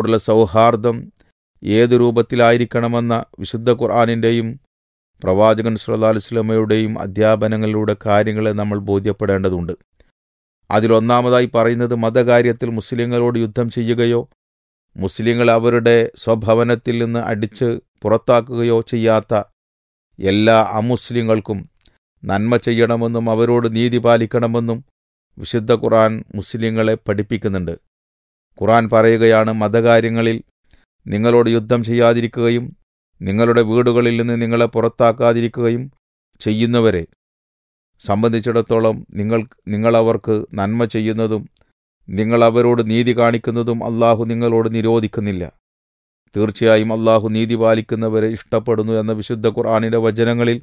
അവരോടുള്ള സൗഹാർദ്ദം ഏത് രൂപത്തിലായിരിക്കണമെന്ന വിശുദ്ധ ഖുർആാനിൻ്റെയും പ്രവാചകൻ സല്ലല്ലാഹു അലൈഹി വസല്ലമയുടെയും അധ്യാപനങ്ങളിലൂടെ കാര്യങ്ങളെ നമ്മൾ ബോധ്യപ്പെടേണ്ടതുണ്ട് അതിലൊന്നാമതായി പറയുന്നത് മതകാര്യത്തിൽ മുസ്ലിങ്ങളോട് യുദ്ധം ചെയ്യുകയോ മുസ്ലിങ്ങൾ അവരുടെ സ്വഭവനത്തിൽ നിന്ന് അടിച്ച് പുറത്താക്കുകയോ ചെയ്യാത്ത എല്ലാ അമുസ്ലിങ്ങൾക്കും നന്മ ചെയ്യണമെന്നും അവരോട് നീതി പാലിക്കണമെന്നും വിശുദ്ധ ഖുർആൻ മുസ്ലിങ്ങളെ പഠിപ്പിക്കുന്നുണ്ട് ഖുർആൻ പറയുകയാണ് മതകാര്യങ്ങളിൽ നിങ്ങളോട് യുദ്ധം ചെയ്യാതിരിക്കുകയും നിങ്ങളുടെ വീടുകളിൽ നിന്ന് നിങ്ങളെ പുറത്താക്കാതിരിക്കുകയും ചെയ്യുന്നവരെ സംബന്ധിച്ചിടത്തോളം നിങ്ങൾ നിങ്ങളവർക്ക് നന്മ ചെയ്യുന്നതും നിങ്ങൾ അവരോട് നീതി കാണിക്കുന്നതും അള്ളാഹു നിങ്ങളോട് നിരോധിക്കുന്നില്ല തീർച്ചയായും അള്ളാഹു നീതി പാലിക്കുന്നവരെ ഇഷ്ടപ്പെടുന്നു എന്ന വിശുദ്ധ ഖുർആാനിൻ്റെ വചനങ്ങളിൽ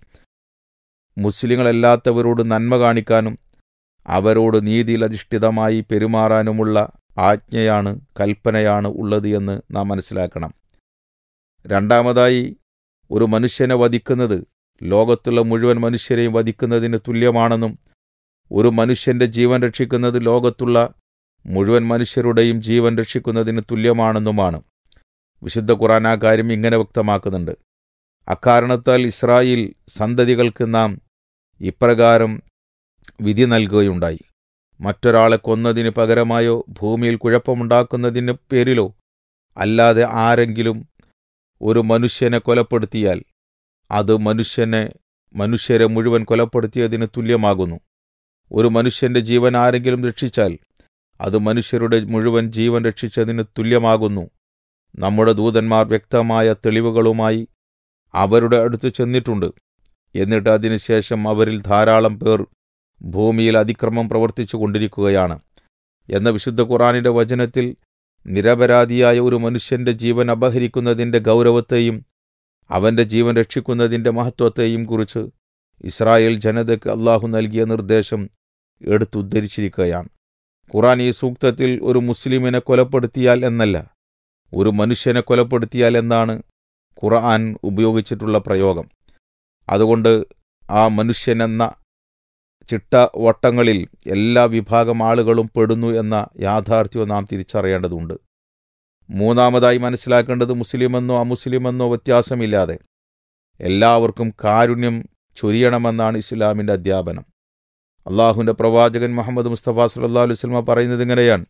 മുസ്ലിങ്ങളല്ലാത്തവരോട് നന്മ കാണിക്കാനും അവരോട് നീതിയിൽ അധിഷ്ഠിതമായി പെരുമാറാനുമുള്ള ആജ്ഞയാണ് കൽപ്പനയാണ് ഉള്ളത് എന്ന് നാം മനസ്സിലാക്കണം രണ്ടാമതായി ഒരു മനുഷ്യനെ വധിക്കുന്നത് ലോകത്തുള്ള മുഴുവൻ മനുഷ്യരെയും വധിക്കുന്നതിന് തുല്യമാണെന്നും ഒരു മനുഷ്യന്റെ ജീവൻ രക്ഷിക്കുന്നത് ലോകത്തുള്ള മുഴുവൻ മനുഷ്യരുടെയും ജീവൻ രക്ഷിക്കുന്നതിന് തുല്യമാണെന്നുമാണ് വിശുദ്ധ ഖുറാൻ ആ കാര്യം ഇങ്ങനെ വ്യക്തമാക്കുന്നുണ്ട് അക്കാരണത്താൽ ഇസ്രായേൽ സന്തതികൾക്ക് നാം ഇപ്രകാരം വിധി നൽകുകയുണ്ടായി മറ്റൊരാളെ കൊന്നതിന് പകരമായോ ഭൂമിയിൽ കുഴപ്പമുണ്ടാക്കുന്നതിന് പേരിലോ അല്ലാതെ ആരെങ്കിലും ഒരു മനുഷ്യനെ കൊലപ്പെടുത്തിയാൽ അത് മനുഷ്യനെ മനുഷ്യരെ മുഴുവൻ കൊലപ്പെടുത്തിയതിന് തുല്യമാകുന്നു ഒരു മനുഷ്യന്റെ ജീവൻ ആരെങ്കിലും രക്ഷിച്ചാൽ അത് മനുഷ്യരുടെ മുഴുവൻ ജീവൻ രക്ഷിച്ചതിന് തുല്യമാകുന്നു നമ്മുടെ ദൂതന്മാർ വ്യക്തമായ തെളിവുകളുമായി അവരുടെ അടുത്ത് ചെന്നിട്ടുണ്ട് എന്നിട്ട് അതിനുശേഷം അവരിൽ ധാരാളം പേർ ഭൂമിയിൽ അതിക്രമം പ്രവർത്തിച്ചു കൊണ്ടിരിക്കുകയാണ് എന്ന വിശുദ്ധ ഖുറാനിന്റെ വചനത്തിൽ നിരപരാധിയായ ഒരു മനുഷ്യന്റെ ജീവൻ അപഹരിക്കുന്നതിന്റെ ഗൗരവത്തെയും അവന്റെ ജീവൻ രക്ഷിക്കുന്നതിന്റെ മഹത്വത്തെയും കുറിച്ച് ഇസ്രായേൽ ജനതയ്ക്ക് അള്ളാഹു നൽകിയ നിർദ്ദേശം എടുത്തുദ്ധരിച്ചിരിക്കുകയാണ് ഖുറാൻ ഈ സൂക്തത്തിൽ ഒരു മുസ്ലിമിനെ കൊലപ്പെടുത്തിയാൽ എന്നല്ല ഒരു മനുഷ്യനെ കൊലപ്പെടുത്തിയാൽ എന്നാണ് ഖുർആൻ ഉപയോഗിച്ചിട്ടുള്ള പ്രയോഗം അതുകൊണ്ട് ആ മനുഷ്യനെന്ന ചിട്ടവട്ടങ്ങളിൽ എല്ലാ വിഭാഗം ആളുകളും പെടുന്നു എന്ന യാഥാർത്ഥ്യവും നാം തിരിച്ചറിയേണ്ടതുണ്ട് മൂന്നാമതായി മനസ്സിലാക്കേണ്ടത് മുസ്ലിമെന്നോ അമുസ്ലിമെന്നോ വ്യത്യാസമില്ലാതെ എല്ലാവർക്കും കാരുണ്യം ചൊരിയണമെന്നാണ് ഇസ്ലാമിൻ്റെ അധ്യാപനം അള്ളാഹുവിൻ്റെ പ്രവാചകൻ മുഹമ്മദ് മുസ്തഫ സല്ലാ അലുസ്ലമ പറയുന്നത് ഇങ്ങനെയാണ്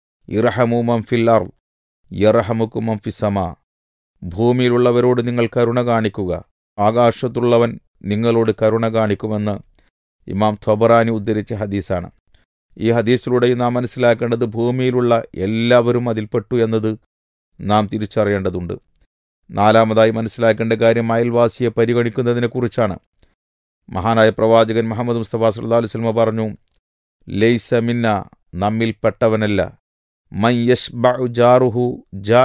ഇറഹമു മംഫിൽ അർ യറഹമുക്കു മംഫിസമ ഭൂമിയിലുള്ളവരോട് നിങ്ങൾ കരുണ കാണിക്കുക ആകാശത്തുള്ളവൻ നിങ്ങളോട് കരുണ കാണിക്കുമെന്ന് ഇമാം ഥൊബറാനി ഉദ്ധരിച്ച ഹദീസാണ് ഈ ഹദീസിലൂടെ നാം മനസ്സിലാക്കേണ്ടത് ഭൂമിയിലുള്ള എല്ലാവരും അതിൽപ്പെട്ടു എന്നത് നാം തിരിച്ചറിയേണ്ടതുണ്ട് നാലാമതായി മനസ്സിലാക്കേണ്ട കാര്യം അയൽവാസിയെ പരിഗണിക്കുന്നതിനെക്കുറിച്ചാണ് മഹാനായ പ്രവാചകൻ മുഹമ്മദ് മുസ്തഫ സല്ലാ അലുസ്ലമ പറഞ്ഞു ലെയ്സ മിന്ന നമ്മിൽപ്പെട്ടവനല്ല മൈ യഷ് ജാറുഹു ജാ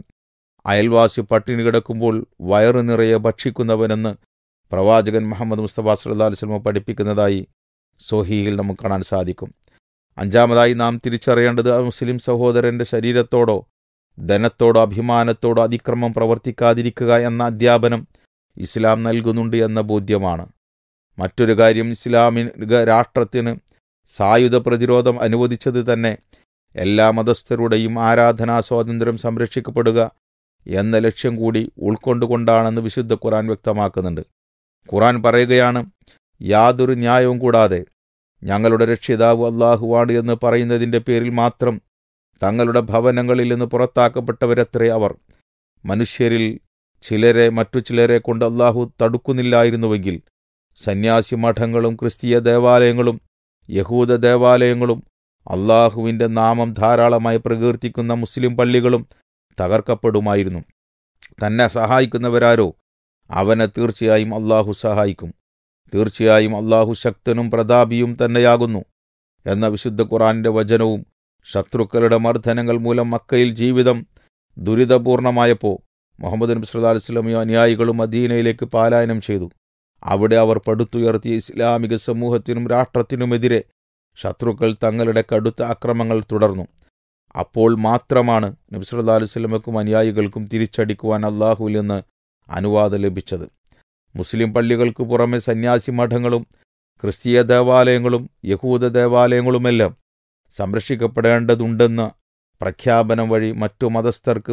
അയൽവാസി പട്ടിണി കിടക്കുമ്പോൾ വയറു നിറയെ ഭക്ഷിക്കുന്നവനെന്ന് പ്രവാചകൻ മുഹമ്മദ് മുസ്തഫ സല്ലാ അലുസ്ലമ പഠിപ്പിക്കുന്നതായി സൊഹീയിൽ നമുക്ക് കാണാൻ സാധിക്കും അഞ്ചാമതായി നാം തിരിച്ചറിയേണ്ടത് മുസ്ലിം സഹോദരന്റെ ശരീരത്തോടോ ധനത്തോടോ അഭിമാനത്തോടോ അതിക്രമം പ്രവർത്തിക്കാതിരിക്കുക എന്ന അധ്യാപനം ഇസ്ലാം നൽകുന്നുണ്ട് എന്ന ബോധ്യമാണ് മറ്റൊരു കാര്യം ഇസ്ലാമിക രാഷ്ട്രത്തിന് സായുധ പ്രതിരോധം അനുവദിച്ചത് തന്നെ എല്ലാ മതസ്ഥരുടെയും ആരാധനാ സ്വാതന്ത്ര്യം സംരക്ഷിക്കപ്പെടുക എന്ന ലക്ഷ്യം കൂടി ഉൾക്കൊണ്ടുകൊണ്ടാണെന്ന് വിശുദ്ധ ഖുറാൻ വ്യക്തമാക്കുന്നുണ്ട് ഖുറാൻ പറയുകയാണ് യാതൊരു ന്യായവും കൂടാതെ ഞങ്ങളുടെ രക്ഷിതാവ് അള്ളാഹുവാണ് എന്ന് പറയുന്നതിൻ്റെ പേരിൽ മാത്രം തങ്ങളുടെ ഭവനങ്ങളിൽ നിന്ന് പുറത്താക്കപ്പെട്ടവരത്രേ അവർ മനുഷ്യരിൽ ചിലരെ മറ്റു ചിലരെ കൊണ്ട് അള്ളാഹു തടുക്കുന്നില്ലായിരുന്നുവെങ്കിൽ സന്യാസി മഠങ്ങളും ക്രിസ്തീയ ദേവാലയങ്ങളും യഹൂദ ദേവാലയങ്ങളും അള്ളാഹുവിൻ്റെ നാമം ധാരാളമായി പ്രകീർത്തിക്കുന്ന മുസ്ലിം പള്ളികളും തകർക്കപ്പെടുമായിരുന്നു തന്നെ സഹായിക്കുന്നവരാരോ അവനെ തീർച്ചയായും അള്ളാഹു സഹായിക്കും തീർച്ചയായും അള്ളാഹു ശക്തനും പ്രതാപിയും തന്നെയാകുന്നു എന്ന വിശുദ്ധ ഖുറാന്റെ വചനവും ശത്രുക്കളുടെ മർദ്ദനങ്ങൾ മൂലം മക്കയിൽ ജീവിതം ദുരിതപൂർണമായപ്പോൾ മുഹമ്മദ് നബി സല്ലാ അലുസ്ലമിയോ അനുയായികളും മദീനയിലേക്ക് പാലായനം ചെയ്തു അവിടെ അവർ പടുത്തുയർത്തിയ ഇസ്ലാമിക സമൂഹത്തിനും രാഷ്ട്രത്തിനുമെതിരെ ശത്രുക്കൾ തങ്ങളുടെ കടുത്ത അക്രമങ്ങൾ തുടർന്നു അപ്പോൾ മാത്രമാണ് നബ്സല്ലാ അലുസ്ലമക്കും അനുയായികൾക്കും തിരിച്ചടിക്കുവാൻ അള്ളാഹുവിൽ നിന്ന് അനുവാദം ലഭിച്ചത് മുസ്ലിം പള്ളികൾക്ക് പുറമെ സന്യാസി മഠങ്ങളും ക്രിസ്തീയ ദേവാലയങ്ങളും യഹൂദ ദേവാലയങ്ങളുമെല്ലാം സംരക്ഷിക്കപ്പെടേണ്ടതുണ്ടെന്ന പ്രഖ്യാപനം വഴി മറ്റു മതസ്ഥർക്ക്